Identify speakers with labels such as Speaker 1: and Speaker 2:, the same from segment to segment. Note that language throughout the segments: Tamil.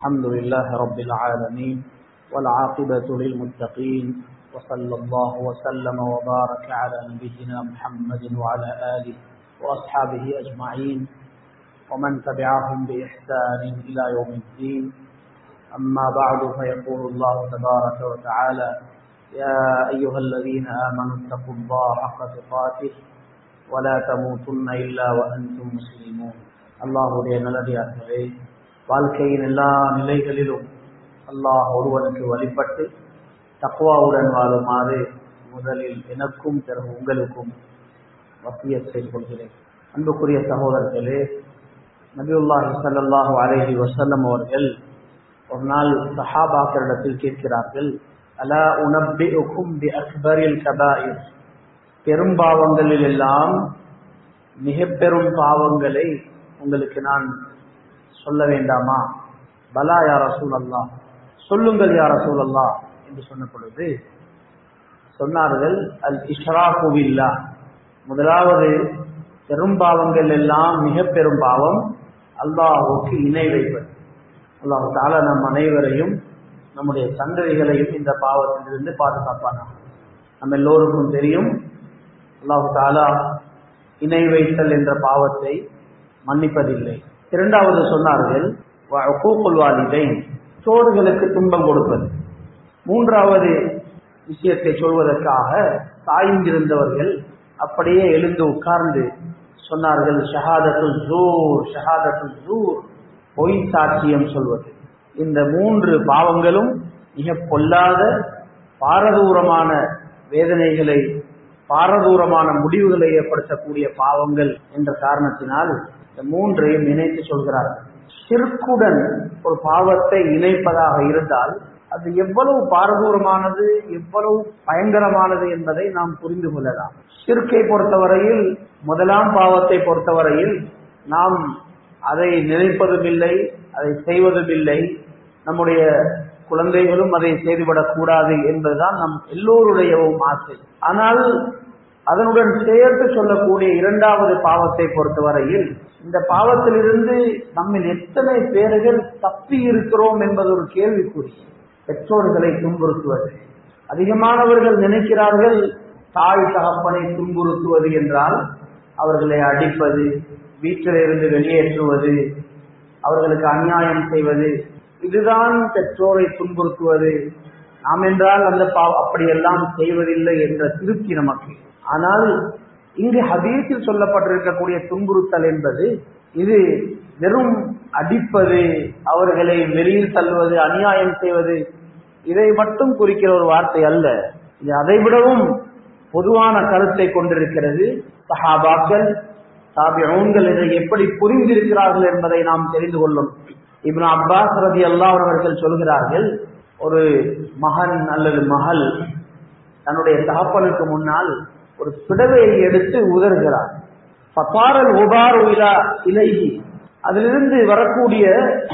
Speaker 1: الحمد لله رب العالمين والعاقبة للمتقين وصلى الله وسلم وبارك على نبينا محمد وعلى آله وأصحابه أجمعين ومن تبعهم بإحسان إلى يوم الدين أما بعد فيقول الله تبارك وتعالى يا أيها الذين آمنوا اتقوا الله حق تقاته ولا تموتن إلا وأنتم مسلمون அல்லாஹுடைய நல்லடியார்களே வாழ்க்கையின் எல்லா நிலைகளிலும் அல்லாஹ் ஒருவனுக்கு வழிபட்டு தக்குவாவுடன் வாழுமாறு முதலில் எனக்கும் பிறகு உங்களுக்கும் வசிய செய்து கொள்கிறேன் அன்புக்குரிய சகோதரர்களே நபியுல்லாஹி சல்லாஹூ அலேஹி வசல்லம் அவர்கள் ஒரு நாள் சஹாபாக்களிடத்தில் கேட்கிறார்கள் அலா உனப்பி உக்கும் பி அக்பரில் கபாயிர் பெரும்பாவங்களில் எல்லாம் மிக பெரும் பாவங்களை உங்களுக்கு நான் சொல்ல வேண்டாமா பலா யார சூழல்லா சொல்லுங்கள் யார சூழல்லா என்று சொன்ன பொழுது சொன்னார்கள் அல் இஷ்ராகுவில்லா முதலாவது பெரும்பாவங்கள் எல்லாம் மிக பெரும் பாவம் அல்லாஹுக்கு இணை வைப்பது அல்லாஹு தாலா நம் அனைவரையும் நம்முடைய சந்ததிகளையும் இந்த பாவத்திலிருந்து பாதுகாப்பானா நம்ம எல்லோருக்கும் தெரியும் அல்லாஹு தாலா இணை வைத்தல் என்ற பாவத்தை மன்னிப்பதில்லை இரண்டாவது சொன்னார்கள் சோறுகளுக்கு துன்பம் கொடுப்பது மூன்றாவது விஷயத்தை சொல்வதற்காக சாய்ந்திருந்தவர்கள் அப்படியே எழுந்து உட்கார்ந்து சொன்னார்கள் ஷஹாதத்துல் ஜூர் ஷஹாதத்துல் ஜூர் பொய் சாட்சியம் சொல்வது இந்த மூன்று பாவங்களும் மிக பொல்லாத பாரதூரமான வேதனைகளை பாரதூரமான முடிவுகளை ஏற்படுத்தக்கூடிய பாவங்கள் என்ற காரணத்தினால் இந்த மூன்றையும் இணைத்து சொல்கிறார்கள் சிற்குடன் ஒரு பாவத்தை இணைப்பதாக இருந்தால் அது எவ்வளவு பாரதூரமானது எவ்வளவு பயங்கரமானது என்பதை நாம் புரிந்து கொள்ளலாம் சிற்கை பொறுத்தவரையில் முதலாம் பாவத்தை பொறுத்தவரையில் நாம் அதை நினைப்பதும் இல்லை அதை செய்வதும் இல்லை நம்முடைய குழந்தைகளும் அதை செய்துவிடக் கூடாது என்பதுதான் நம் எல்லோருடையவும் ஆசை ஆனால் அதனுடன் சேர்த்து சொல்லக்கூடிய இரண்டாவது பாவத்தை பொறுத்தவரையில் இந்த பாவத்திலிருந்து நம்மில் எத்தனை பேர்கள் தப்பி இருக்கிறோம் என்பது ஒரு கேள்விக்குறி பெற்றோர்களை துன்புறுத்துவது அதிகமானவர்கள் நினைக்கிறார்கள் தாய் தகப்பனை துன்புறுத்துவது என்றால் அவர்களை அடிப்பது வீட்டிலிருந்து வெளியேற்றுவது அவர்களுக்கு அநியாயம் செய்வது இதுதான் பெற்றோரை துன்புறுத்துவது நாம் என்றால் அந்த அப்படியெல்லாம் செய்வதில்லை என்ற திருப்தி நமக்கு ஆனால் இங்கு ஹதீஸில் சொல்லப்பட்டிருக்கக்கூடிய துன்புறுத்தல் என்பது இது வெறும் அடிப்பது அவர்களை வெளியில் தள்ளுவது அநியாயம் செய்வது இதை மட்டும் குறிக்கிற ஒரு வார்த்தை அல்ல இது அதைவிடவும் பொதுவான கருத்தை கொண்டிருக்கிறது சஹாபாக்கள் தாபியூன்கள் இதை எப்படி புரிந்திருக்கிறார்கள் என்பதை நாம் தெரிந்து கொள்ளும் இப்னு அப்பாஸ் ரதி அல்லாஹ் அவர்கள் சொல்கிறார்கள் ஒரு மகன் அல்லது மகள் தன்னுடைய தகப்பனுக்கு முன்னால் ஒரு பிடவையை எடுத்து உதர்கிறார் பத்தாரல் உபார் இலா இலகி அதிலிருந்து வரக்கூடிய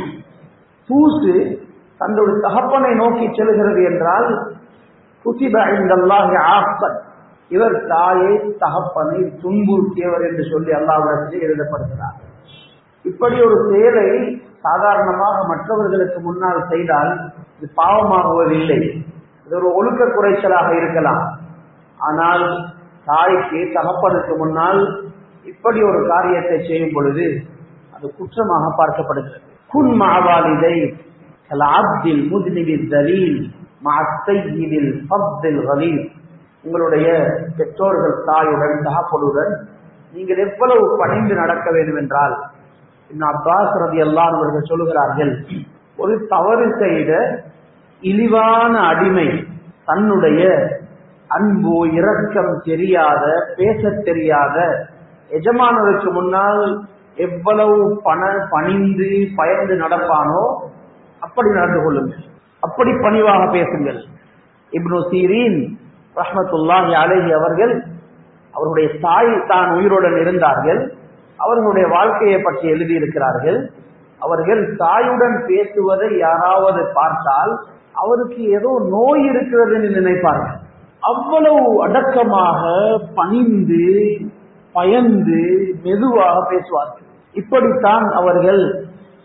Speaker 1: தூசு தன்னுடைய தகப்பனை நோக்கி செல்கிறது என்றால் குசிப இந்தல்லாஹி ஆஃபன் இவர் தாயை தகப்பனை துன்புறுத்தியவர் என்று சொல்லி அல்லாவிடத்திலே எழுதப்படுகிறார் இப்படி ஒரு செயலை சாதாரணமாக மற்றவர்களுக்கு முன்னால் செய்தால் இது பாவமாகுவதில்லை இது ஒரு ஒழுக்க குறைச்சலாக இருக்கலாம் ஆனால் தாய்க்கு தகப்பனுக்கு முன்னால் இப்படி ஒரு காரியத்தை செய்யும் பொழுது அது குற்றமாக பார்க்கப்படுகிறது குன் மாவாலிதை அப்தில் முதுநிபில் தலீல் மாத்தையில் பப்தில் கலீல் உங்களுடைய பெற்றோர்கள் தாயுடன் தகப்பனுடன் நீங்கள் எவ்வளவு பணிந்து நடக்க வேண்டும் என்றால் அப்பாஸ் ரதி எல்லாம் அவர்கள் சொல்லுகிறார்கள் ஒரு தவறு செய்த இழிவான அடிமை தன்னுடைய அன்பு இரக்கம் தெரியாத பேச தெரியாத எஜமானருக்கு முன்னால் எவ்வளவு பண பணிந்து பயந்து நடப்பானோ அப்படி நடந்து கொள்ளுங்கள் அப்படி பணிவாக பேசுங்கள் இப்னு சீரீன் ரஹமத்துல்லாஹி அலேஹி அவர்கள் அவருடைய தாய் தான் உயிருடன் இருந்தார்கள் அவர்களுடைய வாழ்க்கையை பற்றி எழுதியிருக்கிறார்கள் அவர்கள் தாயுடன் பேசுவதை யாராவது பார்த்தால் அவருக்கு ஏதோ நோய் இருக்கிறது என்று நினைப்பார்கள் அவ்வளவு அடக்கமாக பணிந்து பயந்து மெதுவாக பேசுவார்கள் இப்படித்தான் அவர்கள்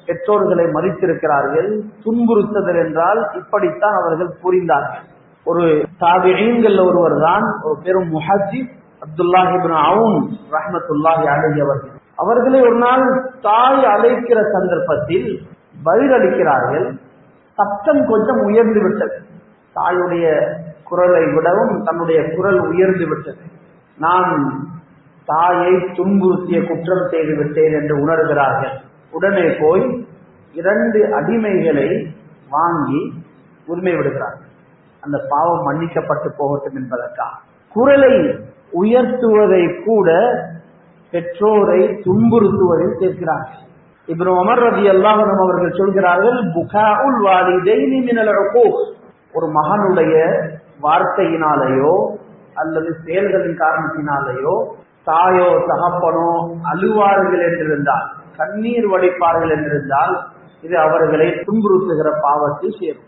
Speaker 1: பெற்றோர்களை மதித்திருக்கிறார்கள் துன்புறுத்துதல் என்றால் இப்படித்தான் அவர்கள் புரிந்தார்கள் ஒரு தாபியங்கள் ஒருவர் தான் ஒரு பெரும் முஹஜிப் அப்துல்லாஹிபின் அவுன் ரஹமத்துல்லாஹி அலஹி அவர்கள் அவர்களை ஒரு நாள் தாய் அழைக்கிற சந்தர்ப்பத்தில் பதிலளிக்கிறார்கள் சத்தம் கொஞ்சம் உயர்ந்து விட்டது தாயுடைய குரலை விடவும் தன்னுடைய குரல் உயர்ந்து விட்டது நான் தாயை துன்புறுத்திய குற்றம் செய்து விட்டேன் என்று உணர்கிறார்கள் உடனே போய் இரண்டு அடிமைகளை வாங்கி உரிமை விடுகிறார்கள் அந்த பாவம் மன்னிக்கப்பட்டு போகட்டும் என்பதற்காக குரலை உயர்த்துவதை கூட பெற்றோரை துன்புறுத்துவதில் சேர்க்கிறார்கள் இப்னு உமர் ரதி அல்லாஹும் அவர்கள் சொல்கிறார்கள் புகாவுல் வாலிதைனி மினல் உகூக் ஒரு மகனுடைய வார்த்தையினாலேயோ அல்லது செயல்களின் காரணத்தினாலேயோ தாயோ தகப்பனோ அழுவார்கள் என்றிருந்தால் கண்ணீர் வடிப்பார்கள் என்றிருந்தால் இது அவர்களை துன்புறுத்துகிற பாவத்தில் சேரும்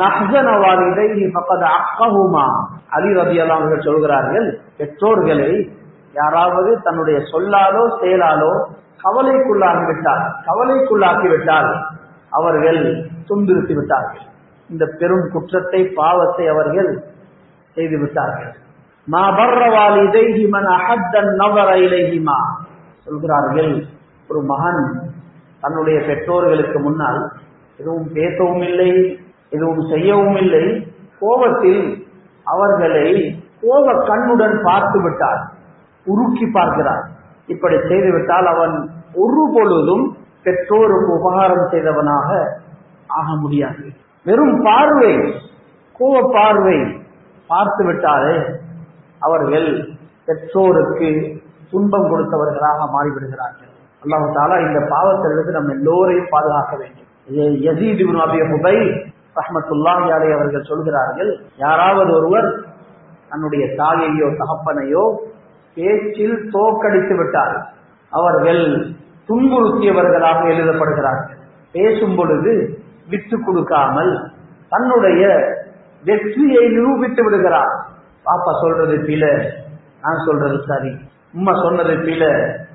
Speaker 1: அலி ரபி அவர்கள் சொல்கிறார்கள் பெற்றோர்களை யாராவது தன்னுடைய சொல்லாலோ செயலாலோ கவலைக்குள்ளாகிவிட்டால் கவலைக்குள்ளாக்கிவிட்டால் அவர்கள் துன்புறுத்தி விட்டார்கள் இந்த பெரும் குற்றத்தை பாவத்தை அவர்கள் செய்து விட்டார்கள் சொல்கிறார்கள் ஒரு மகன் தன்னுடைய பெற்றோர்களுக்கு முன்னால் எதுவும் பேசவும் இல்லை எதுவும் செய்யவும் இல்லை கோபத்தில் அவர்களை கோப கண்ணுடன் பார்த்து விட்டார் உருக்கி பார்க்கிறார் இப்படி செய்துவிட்டால் அவன் ஒரு பொழுதும் பெற்றோருக்கு உபகாரம் செய்தவனாக ஆக முடியாது வெறும் பார்வை கோப பார்வை பார்த்து விட்டாலே அவர்கள் பெற்றோருக்கு துன்பம் கொடுத்தவர்களாக மாறிவிடுகிறார்கள் அல்லாஹு தாலா இந்த பாவத்திலிருந்து நம்ம எல்லோரையும் பாதுகாக்க வேண்டும் யசீது அபிய முபை ரஹமத்துல்லாஹி அலை அவர்கள் சொல்கிறார்கள் யாராவது ஒருவர் தன்னுடைய தாயையோ தகப்பனையோ பேச்சில் தோக்கடித்து விட்டார் அவர்கள் துன்புறுத்தியவர்களாக எழுதப்படுகிறார்கள் பேசும் பொழுது விட்டு கொடுக்காமல் தன்னுடைய வெற்றியை நிரூபித்து விடுகிறார் பாப்பா சொல்றது பில நான் சொல்றது சரி உம்மா சொன்னது பில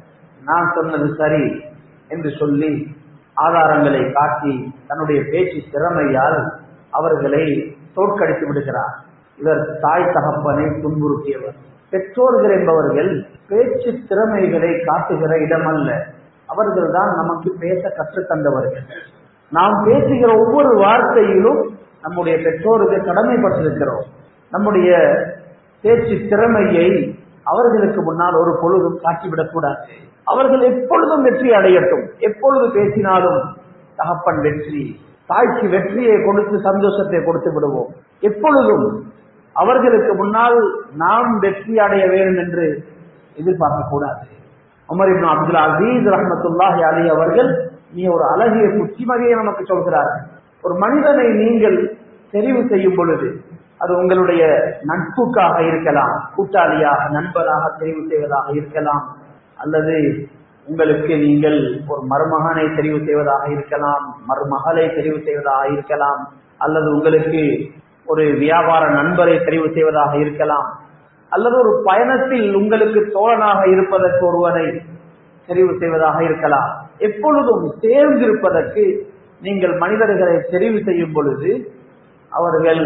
Speaker 1: நான் சொன்னது சரி என்று சொல்லி ஆதாரங்களை காட்டி தன்னுடைய பேச்சு திறமையால் அவர்களை தோற்கடித்து விடுகிறார் இவர் தாய் தகப்பனை துன்புறுத்தியவர் பெற்றோர்கள் என்பவர்கள் பேச்சு திறமைகளை காட்டுகிற இடமல்ல அவர்கள் தான் நமக்கு பேச கற்றுத்தந்தவர்கள் நாம் பேசுகிற ஒவ்வொரு வார்த்தையிலும் நம்முடைய பெற்றோருக்கு கடமைப்பட்டிருக்கிறோம் நம்முடைய பேச்சு திறமையை அவர்களுக்கு முன்னால் ஒரு பொழுதும் காட்டிவிடக்கூடாது அவர்கள் எப்பொழுதும் வெற்றி அடையட்டும் எப்பொழுது பேசினாலும் தகப்பன் வெற்றி தாய்க்கு வெற்றியை கொடுத்து சந்தோஷத்தை கொடுத்து விடுவோம் எப்பொழுதும் அவர்களுக்கு முன்னால் நாம் வெற்றி அடைய வேண்டும் என்று எதிர்பார்க்க கூடாது உமர் இப்னு அப்துல் அசீஸ் ரஹமத்துல்லாஹி அலி அவர்கள் நீ ஒரு அழகிய புத்திமதியை நமக்கு சொல்கிறார்கள் ஒரு மனிதனை நீங்கள் தெரிவு செய்யும் பொழுது அது உங்களுடைய நட்புக்காக இருக்கலாம் கூட்டாளியாக நண்பராக தெரிவு செய்வதாக இருக்கலாம் அல்லது உங்களுக்கு நீங்கள் ஒரு மருமகனை தெரிவு செய்வதாக இருக்கலாம் மருமகளை தெரிவு செய்வதாக இருக்கலாம் அல்லது உங்களுக்கு ஒரு வியாபார நண்பரை தெரிவு செய்வதாக இருக்கலாம் அல்லது ஒரு பயணத்தில் உங்களுக்கு தோழனாக இருப்பதற்கு ஒருவனை தெரிவு செய்வதாக இருக்கலாம் எப்பொழுதும் சேர்ந்திருப்பதற்கு நீங்கள் மனிதர்களை தெரிவு செய்யும் பொழுது அவர்கள்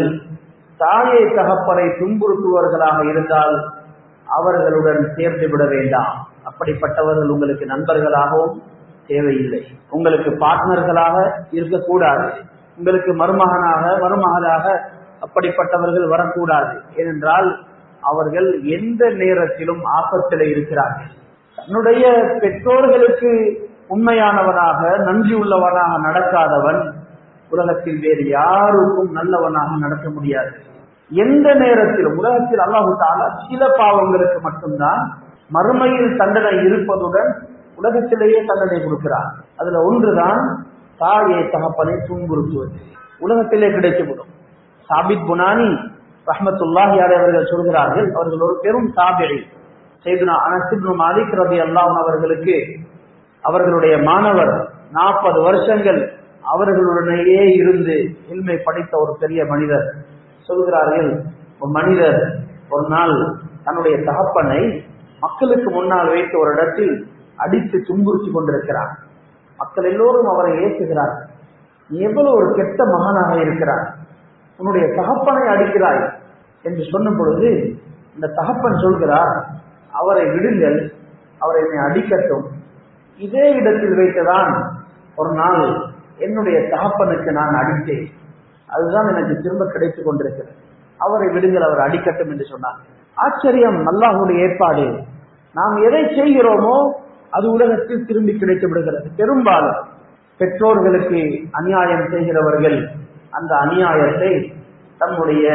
Speaker 1: தாயை தகப்பனை துன்புறுத்துவர்களாக இருந்தால் அவர்களுடன் சேர்ந்து விட வேண்டாம் அப்படிப்பட்டவர்கள் உங்களுக்கு நண்பர்களாகவும் தேவையில்லை உங்களுக்கு பார்ட்னர்களாக இருக்கக்கூடாது உங்களுக்கு மருமகனாக மருமகளாக அப்படிப்பட்டவர்கள் வரக்கூடாது ஏனென்றால் அவர்கள் எந்த நேரத்திலும் ஆபத்தில் இருக்கிறார்கள் தன்னுடைய பெற்றோர்களுக்கு உண்மையானவனாக நன்றி உள்ளவனாக நடக்காதவன் உலகத்தில் வேறு யாருக்கும் நல்லவனாக நடக்க முடியாது எந்த நேரத்திலும் உலகத்தில் அல்லாஹு தாலா சில பாவங்களுக்கு மட்டும்தான் மறுமையில் தண்டனை இருப்பதுடன் உலகத்திலேயே தண்டனை கொடுக்கிறார் அதுல ஒன்றுதான் தாயை தகப்பனை துன்புறுத்துவது உலகத்திலே கிடைத்துவிடும் சாபித் புனானி ரஹமத்துல்லாஹி அவர்கள் சொல்கிறார்கள் அவர்கள் ஒரு பெரும் சாபிரி செய்துனா அனசிப்னு மாலிக் ரபி அல்லாஹ் அவர்களுக்கு அவர்களுடைய மாணவர் நாற்பது வருஷங்கள் அவர்களுடனேயே இருந்து இல்மை படித்த ஒரு பெரிய மனிதர் சொல்கிறார்கள் ஒரு மனிதர் ஒரு நாள் தன்னுடைய தகப்பனை மக்களுக்கு முன்னால் வைத்து ஒரு இடத்தில் அடித்து துன்புறுத்தி கொண்டிருக்கிறார் மக்கள் எல்லோரும் அவரை ஏற்றுகிறார்கள் நீ எவ்வளவு ஒரு கெட்ட மகனாக இருக்கிறாய் உன்னுடைய தகப்பனை அடிக்கிறாய் என்று சொன்ன பொழுது இந்த தகப்பன் சொல்கிறார் அவரை விடுங்கள் அவரை என்னை அடிக்கட்டும் இதே இடத்தில் வைத்துதான் ஒரு நாள் என்னுடைய தகப்பனுக்கு நான் அடித்தேன் அதுதான் எனக்கு திரும்ப கிடைத்துக் கொண்டிருக்கிறது அவரை விடுங்கள் அவர் அடிக்கட்டும் என்று சொன்னார் ஆச்சரியம் அல்லாஹுடைய ஏற்பாடு நாம் எதை செய்கிறோமோ அது உலகத்தில் திரும்பி கிடைத்து விடுகிறது பெரும்பாலும் பெற்றோர்களுக்கு அநியாயம் செய்கிறவர்கள் அந்த அநியாயத்தை தம்முடைய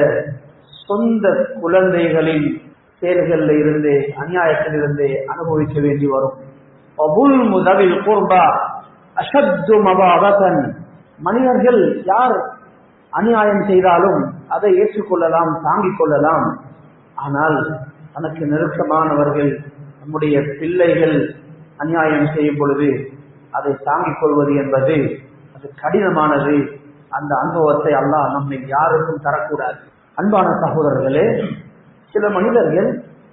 Speaker 1: சொந்த குழந்தைகளின் செயல்களில் இருந்து அநியாயத்தில் இருந்து அனுபவிக்க வேண்டி வரும் அபுல் முதவில் கூர்பா அஷத்து மபாவதன் மனிதர்கள் யார் அநியாயம் செய்தாலும் அதை ஏற்றுக்கொள்ளலாம் தாங்கிக் கொள்ளலாம் ஆனால் தனக்கு நெருக்கமானவர்கள் நம்முடைய பிள்ளைகள் அநியாயம் செய்யும் பொழுது அதை தாங்கிக் கொள்வது என்பது அது கடினமானது அந்த அனுபவத்தை அல்லாஹ் நம்மை யாருக்கும் தரக்கூடாது அன்பான சகோதரர்களே சில மனிதர்கள்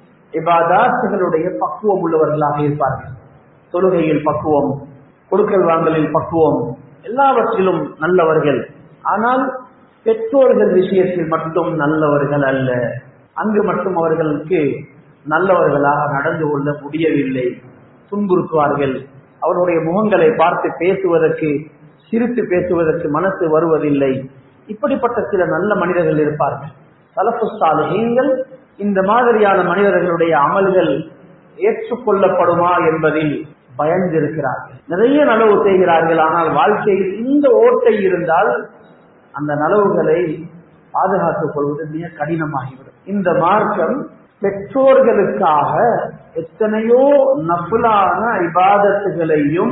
Speaker 1: இபாதாசுகளுடைய பக்குவம் உள்ளவர்களாக இருப்பார்கள் தொழுகையில் பக்குவம் கொடுக்கல் வாங்கலில் பக்குவம் எல்லாவற்றிலும் நல்லவர்கள் ஆனால் பெற்றோர்கள் விஷயத்தில் மட்டும் நல்லவர்கள் அல்ல அங்கு மட்டும் அவர்களுக்கு நல்லவர்களாக நடந்து கொள்ள முடியவில்லை துன்புறுத்துவார்கள் அவருடைய முகங்களை பார்த்து பேசுவதற்கு சிரித்து பேசுவதற்கு மனசு வருவதில்லை இப்படிப்பட்ட சில நல்ல மனிதர்கள் இருப்பார்கள் சலப்பு சாலைகள் இந்த மாதிரியான மனிதர்களுடைய அமல்கள் ஏற்றுக்கொள்ளப்படுமா என்பதில் பயந்திருக்கிறார்கள் நிறைய நலவு செய்கிறார்கள் ஆனால் வாழ்க்கையில் இந்த ஓட்டை இருந்தால் அந்த நலவுகளை பாதுகாத்துக் கொள்வது மிக கடினமாகிவிடும் இந்த மார்க்கம் பெற்றோர்களுக்காக எத்தனையோ நஃபுலான இபாதத்துகளையும்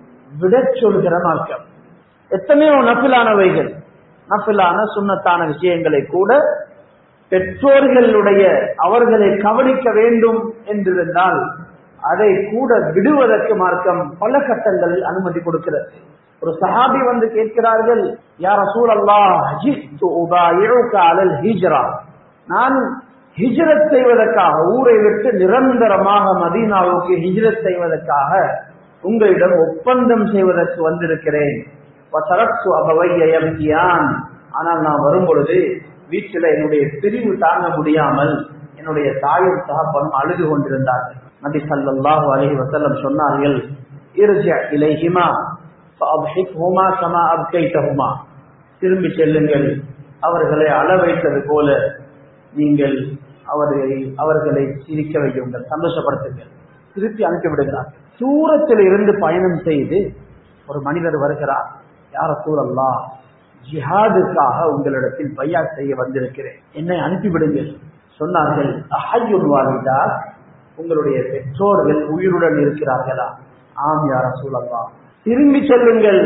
Speaker 1: விடச் சொல்கிற மார்க்கம் எத்தனையோ நஃபிலானவைகள் நஃபிலான சுண்ணத்தான விஷயங்களை கூட பெற்றோர்களுடைய அவர்களை கவனிக்க வேண்டும் என்றிருந்தால் அதை கூட விடுவதற்கு மார்க்கம் பல கட்டங்களில் அனுமதி கொடுக்கிறது ஒரு சஹாபி வந்து கேட்கிறார்கள் யார் ரசூல் அல்லாஹ் ஹிஜ்ரா நான் ஹிஜ்ரத் செய்வதற்காக ஊரை விட்டு நிரந்தரமாக மதீனாவுக்கு ஹிஜ்ரத் செய்வதற்காக உங்களிடம் ஒப்பந்தம் செய்வதற்கு வந்திருக்கிறேன் ஆனால் நான் வரும் பொழுது வீட்டில் என்னுடைய பிரிவு தாங்க முடியாமல் என்னுடைய தாயும் தகப்பனும் அழுது கொண்டிருந்தார்கள் நபி சல்லாஹூ அலஹி வசல்லம் சொன்னார்கள் இலைஹிமா கமா அப்கைத்தகுமா திரும்பி செல்லுங்கள் அவர்களை அள வைத்தது போல நீங்கள் அவர்களை அவர்களை சிரிக்க வையுங்கள் சந்தோஷப்படுத்துங்கள் திருப்பி அனுப்பி விடுகிறார் தூரத்தில் இருந்து பயணம் செய்து ஒரு மனிதர் வருகிறார் யார சூழல்லா ஜிஹாதுக்காக உங்களிடத்தில் பையா செய்ய வந்திருக்கிறேன் என்னை அனுப்பிவிடுங்கள் சொன்னார்கள் அஹையுன் வாலிதா உங்களுடைய பெற்றோர்கள் உயிருடன் இருக்கிறார்களா ஆம் யார சூழல்லா திரும்பி செல்லுங்கள்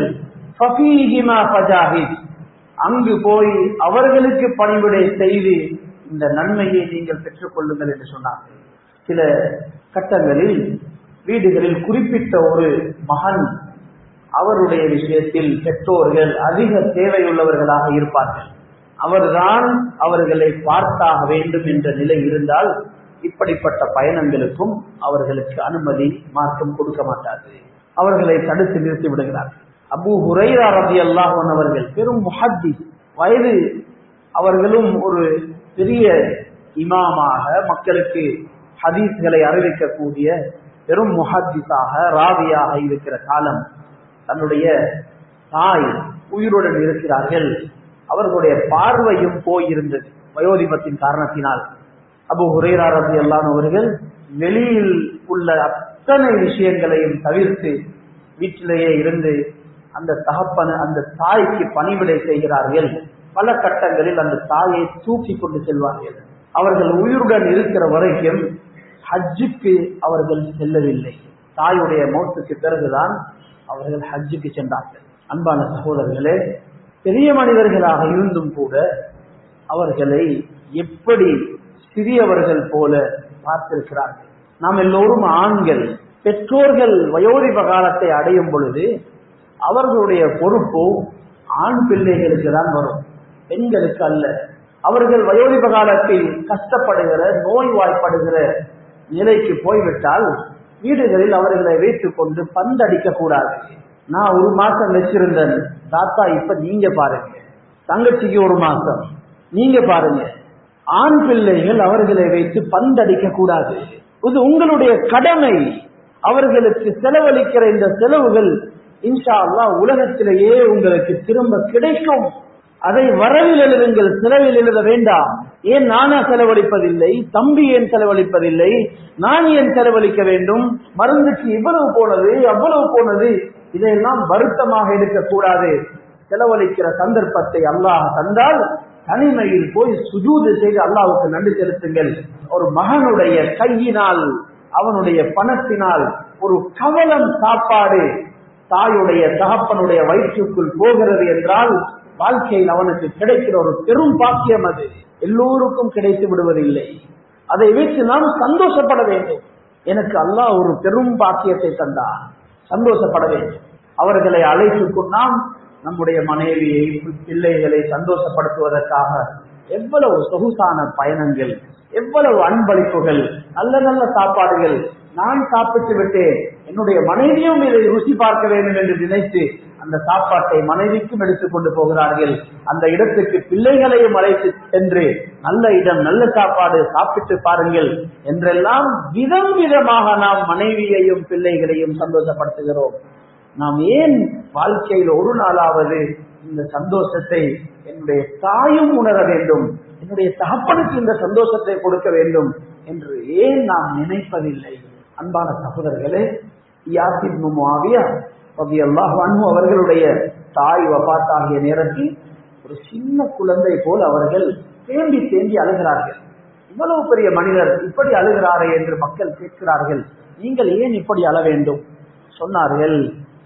Speaker 1: அங்கு போய் அவர்களுக்கு பணிவிடை செய்து இந்த நன்மையை நீங்கள் பெற்றுக் கொள்ளுங்கள் என்று சொன்னார்கள் சில கட்டங்களில் வீடுகளில் குறிப்பிட்ட ஒரு மகன் அவருடைய விஷயத்தில் பெற்றோர்கள் அதிக தேவையுள்ளவர்களாக இருப்பார்கள் அவர்தான் அவர்களை பார்த்தாக வேண்டும் என்ற நிலை இருந்தால் இப்படிப்பட்ட பயணங்களுக்கும் அவர்களுக்கு அனுமதி மாற்றம் கொடுக்க மாட்டார்கள் அவர்களை தடுத்து நிறுத்தி விடுகிறார்கள் அபு ஹுரைரா ரபி அல்லாஹன் அவர்கள் பெரும் முஹத்தி வயது அவர்களும் ஒரு பெரிய இமாமாக மக்களுக்கு ஹதீஸ்களை அறிவிக்கக்கூடிய பெரும் முஹத்திஸாக ராவியாக இருக்கிற காலம் தன்னுடைய தாய் உயிருடன் இருக்கிறார்கள் அவர்களுடைய பார்வையும் போயிருந்தது வயோதிபத்தின் காரணத்தினால் அபு ஹுரேரா ரபி அல்லான் அவர்கள் வெளியில் உள்ள அத்தனை விஷயங்களையும் தவிர்த்து வீட்டிலேயே இருந்து அந்த தகப்பன அந்த தாய்க்கு பணிவிடை செய்கிறார்கள் பல கட்டங்களில் அந்த தாயை தூக்கி கொண்டு செல்வார்கள் அவர்கள் உயிருடன் இருக்கிற வரைக்கும் ஹஜ்ஜுக்கு அவர்கள் செல்லவில்லை தாயுடைய மௌத்துக்கு பிறகுதான் அவர்கள் ஹஜ்ஜுக்கு சென்றார்கள் அன்பான சகோதரர்களே பெரிய மனிதர்களாக இருந்தும் கூட அவர்களை எப்படி சிறியவர்கள் போல பார்த்திருக்கிறார்கள் நாம் எல்லோரும் ஆண்கள் பெற்றோர்கள் வயோதிப காலத்தை அடையும் பொழுது அவர்களுடைய பொறுப்பு ஆண் பிள்ளைகளுக்கு தான் வரும் பெண்களுக்கு அல்ல அவர்கள் வயோதிப காலத்தில் கஷ்டப்படுகிற நோய்வாய்ப்படுகிற நிலைக்கு போய்விட்டால் வீடுகளில் அவர்களை வைத்துக் கொண்டு பந்தடிக்க கூடாது நான் ஒரு மாசம் வச்சிருந்தேன் தாத்தா இப்ப நீங்க பாருங்க தங்கச்சிக்கு ஒரு மாசம் நீங்க பாருங்க ஆண் பிள்ளைகள் அவர்களை வைத்து பந்தடிக்க கூடாது இது உங்களுடைய கடமை அவர்களுக்கு செலவழிக்கிற இந்த செலவுகள் இன்ஷா அல்லாஹ் உலகத்திலேயே உங்களுக்கு திரும்ப கிடைக்கும் அதை வரவில் எழுதுங்கள் செலவில் எழுத வேண்டாம் ஏன் நானா செலவழிப்பதில்லை தம்பி ஏன் செலவழிப்பதில்லை நான் ஏன் செலவழிக்க வேண்டும் மருந்துக்கு இவ்வளவு போனது அவ்வளவு போனது இதையெல்லாம் வருத்தமாக இருக்கக்கூடாது செலவழிக்கிற சந்தர்ப்பத்தை அல்லாஹ் தந்தால் தனிமையில் போய் சுஜூது செய்து அல்லாஹ்வுக்கு நன்றி செலுத்துங்கள் ஒரு மகனுடைய கையினால் அவனுடைய பணத்தினால் ஒரு கவலம் சாப்பாடு தாயுடைய தகப்பனுடைய வயிற்றுக்குள் போகிறது என்றால் வாழ்க்கையில் அவனுக்கு கிடைக்கிற ஒரு பெரும் பாக்கியம் அது எல்லோருக்கும் கிடைத்து விடுவதில்லை அதை வைத்து நாம் சந்தோஷப்பட வேண்டும் எனக்கு அல்லாஹ் ஒரு பெரும் பாக்கியத்தை தந்தார் சந்தோஷப்பட வேண்டும் அவர்களை அழைத்துக் நாம் நம்முடைய மனைவியை பிள்ளைகளை சந்தோஷப்படுத்துவதற்காக எவ்வளவு சொகுசான பயணங்கள் எவ்வளவு அன்பளிப்புகள் நல்ல நல்ல சாப்பாடுகள் நான் சாப்பிட்டு விட்டேன் என்னுடைய மனைவியும் இதை ருசி பார்க்க வேண்டும் என்று நினைத்து அந்த சாப்பாட்டை மனைவிக்கும் எடுத்துக் கொண்டு போகிறார்கள் அந்த இடத்துக்கு பிள்ளைகளையும் அழைத்து சென்று நல்ல இடம் நல்ல சாப்பாடு சாப்பிட்டு பாருங்கள் என்றெல்லாம் விதம் விதமாக நாம் மனைவியையும் பிள்ளைகளையும் சந்தோஷப்படுத்துகிறோம் நாம் ஏன் வாழ்க்கையில் ஒரு நாளாவது இந்த சந்தோஷத்தை என்னுடைய தாயும் உணர வேண்டும் என்னுடைய தகப்பனுக்கு இந்த சந்தோஷத்தை கொடுக்க வேண்டும் என்று ஏன் நாம் நினைப்பதில்லை அன்பான சகோதரர்களே யாசின் முவாவியா அல்லாஹ் அவர்களுடைய தாய் வபாத்தாகிய நேரத்தில் ஒரு சின்ன குழந்தை போல் அவர்கள் தேம்பி தேம்பி அழுகிறார்கள் இவ்வளவு பெரிய மனிதர் இப்படி அழுகிறாரே என்று மக்கள் கேட்கிறார்கள் நீங்கள் ஏன் இப்படி அழ வேண்டும் சொன்னார்கள்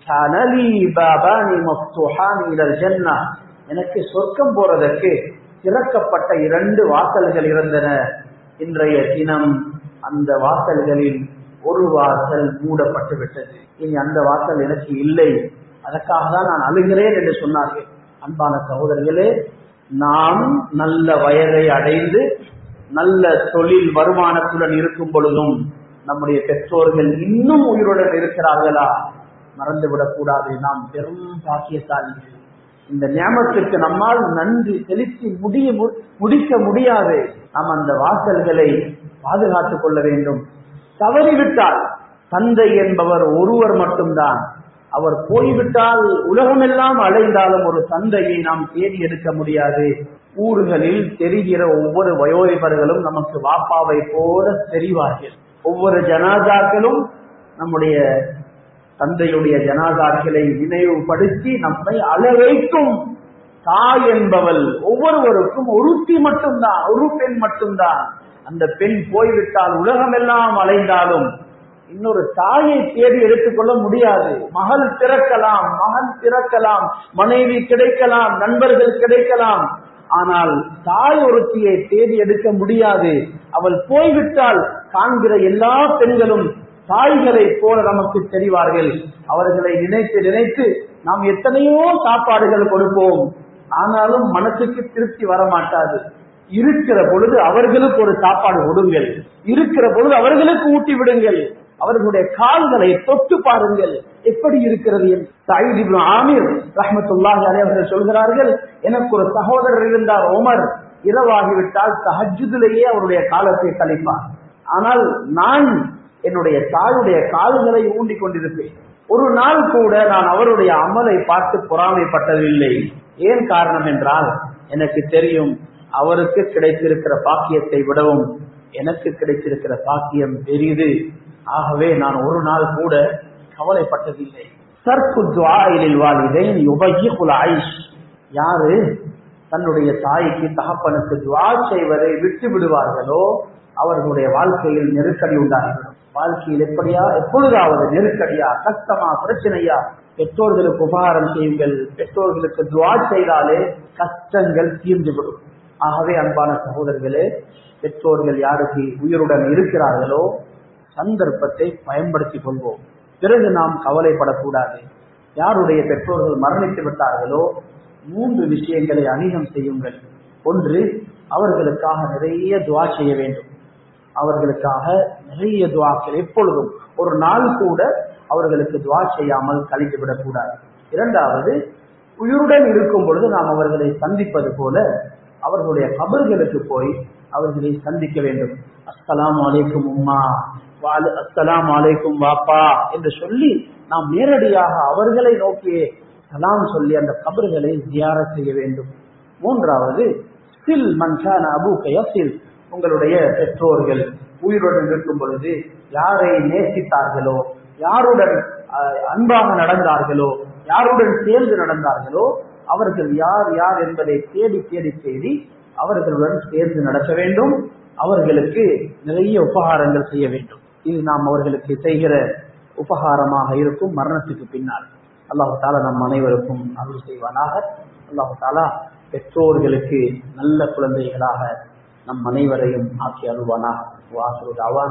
Speaker 1: எனக்கு சொர்க்கம் போறதற்கு திறக்கப்பட்ட இரண்டு வாசல்கள் இருந்தன இன்றைய தினம் அந்த வாசல்களில் ஒரு வாசல் மூடப்பட்டு விட்டது இனி அந்த வாசல் எனக்கு இல்லை அதற்காக தான் நான் அழுகிறேன் என்று சொன்னார்கள் அன்பான சகோதரர்களே நாம் நல்ல வயதை அடைந்து நல்ல தொழில் வருமானத்துடன் இருக்கும் பொழுதும் நம்முடைய பெற்றோர்கள் இன்னும் உயிருடன் இருக்கிறார்களா மறந்துவிடக் கூடாது நாம் பெரும் பாக்கியசாலிகள் இந்த ஞாபகத்திற்கு நம்மால் நன்றி செலுத்தி முடிய முடிக்க முடியாது நாம் அந்த வாசல்களை பாதுகாத்துக் கொள்ள வேண்டும் தவறிவிட்டால் தந்தை என்பவர் ஒருவர் மட்டும்தான் அவர் போய்விட்டால் உலகமெல்லாம் அலைந்தாலும் ஒரு தந்தையை நாம் தேடி எடுக்க முடியாது ஊர்களில் தெரிகிற ஒவ்வொரு வயோதிபர்களும் நமக்கு வாப்பாவை போல தெரிவார்கள் ஒவ்வொரு ஜனாதாக்களும் நம்முடைய தந்தையுடைய ஜனாதாக்களை நினைவுபடுத்தி நம்மை அளவைக்கும் தாய் என்பவள் ஒவ்வொருவருக்கும் ஒருத்தி மட்டும்தான் ஒரு பெண் மட்டும்தான் அந்த பெண் போய்விட்டால் உலகமெல்லாம் அலைந்தாலும் இன்னொரு தாயை தேடி எடுத்துக்கொள்ள முடியாது மகள் பிறக்கலாம் மகன் பிறக்கலாம் மனைவி கிடைக்கலாம் நண்பர்கள் கிடைக்கலாம் ஆனால் தாய் ஒருத்தியை தேடி எடுக்க முடியாது அவள் போய்விட்டால் காண்கிற எல்லா பெண்களும் தாய்களை போல நமக்கு தெரிவார்கள் அவர்களை நினைத்து நினைத்து நாம் எத்தனையோ சாப்பாடுகள் கொடுப்போம் ஆனாலும் மனசுக்கு திருப்தி வரமாட்டாது இருக்கிற பொழுது அவர்களுக்கு ஒரு சாப்பாடு கொடுங்கள் இருக்கிற பொழுது அவர்களுக்கு ஊட்டி விடுங்கள் அவர்களுடைய கால்களை தொட்டு பாருங்கள் எப்படி இருக்கிறது ஆமீர் ரஹமத்துல்லாஹி அவர்கள் சொல்கிறார்கள் எனக்கு ஒரு சகோதரர் இருந்தார் உமர் இரவாகிவிட்டால் தஹஜுதிலேயே அவருடைய காலத்தை கழிப்பார் ஆனால் நான் என்னுடைய தாயுடைய கால்களை ஊண்டி கொண்டிருப்பேன் ஒரு நாள் கூட நான் அவருடைய அமலை பார்த்து பொறாமைப்பட்டதில்லை ஏன் காரணம் என்றால் எனக்கு தெரியும் அவருக்கு கிடைத்திருக்கிற பாக்கியத்தை விடவும் எனக்கு கிடைத்திருக்கிற பாக்கியம் பெரிது ஆகவே நான் ஒரு நாள் கூட கவலைப்பட்டதில்லை சர்க்கு துவாயிலில் வாலிதேன் உபயிகுல் ஆயிஷ் யாரு தன்னுடைய தாய்க்கு தகப்பனுக்கு துவா செய்வதை விட்டு விடுவார்களோ அவர்களுடைய வாழ்க்கையில் நெருக்கடி உண்டாகிவிடும் வாழ்க்கையில் எப்படியா எப்பொழுதாவது நெருக்கடியா கஷ்டமா பிரச்சனையா பெற்றோர்களுக்கு உபகாரம் செய்யுங்கள் பெற்றோர்களுக்கு துவா செய்தாலே கஷ்டங்கள் தீர்ந்துவிடும் ஆகவே அன்பான சகோதரர்களே பெற்றோர்கள் யாருக்கு உயிருடன் இருக்கிறார்களோ சந்தர்ப்பத்தை பயன்படுத்திக் கொள்வோம் பிறகு நாம் கவலைப்படக்கூடாது யாருடைய பெற்றோர்கள் மரணித்து விட்டார்களோ மூன்று விஷயங்களை அணிகம் செய்யுங்கள் ஒன்று அவர்களுக்காக நிறைய துவா செய்ய வேண்டும் அவர்களுக்காக நிறைய துவாக்கள் எப்பொழுதும் ஒரு நாள் கூட அவர்களுக்கு துவா செய்யாமல் கழித்து விடக்கூடாது இரண்டாவது உயிருடன் இருக்கும் பொழுது நாம் அவர்களை சந்திப்பது போல அவர்களுடைய கபர்களுக்கு போய் அவர்களை சந்திக்க வேண்டும் அஸ்ஸலாம் அலைக்கும் உம்மா அஸ்ஸலாம் அலைக்கும் வாப்பா என்று சொல்லி நாம் நேரடியாக அவர்களை நோக்கி சலாம் சொல்லி அந்த கபர்களை தியார செய்ய வேண்டும் மூன்றாவது சில் மன்சான அபு கயசில் உங்களுடைய பெற்றோர்கள் உயிருடன் இருக்கும் பொழுது யாரை நேசித்தார்களோ யாருடன் அன்பாக நடந்தார்களோ யாருடன் சேர்ந்து நடந்தார்களோ அவர்கள் யார் யார் என்பதை தேடி தேடி தேடி அவர்களுடன் சேர்ந்து நடக்க வேண்டும் அவர்களுக்கு நிறைய உபகாரங்கள் செய்ய வேண்டும் இது நாம் அவர்களுக்கு செய்கிற உபகாரமாக இருக்கும் மரணத்துக்கு பின்னால் அல்லாஹு தாலா நம் அனைவருக்கும் அருள் செய்வானாக அல்லாஹு தாலா பெற்றோர்களுக்கு நல்ல குழந்தைகளாக நம் அனைவரையும் ஆக்கி அருள்வானாக வாசல்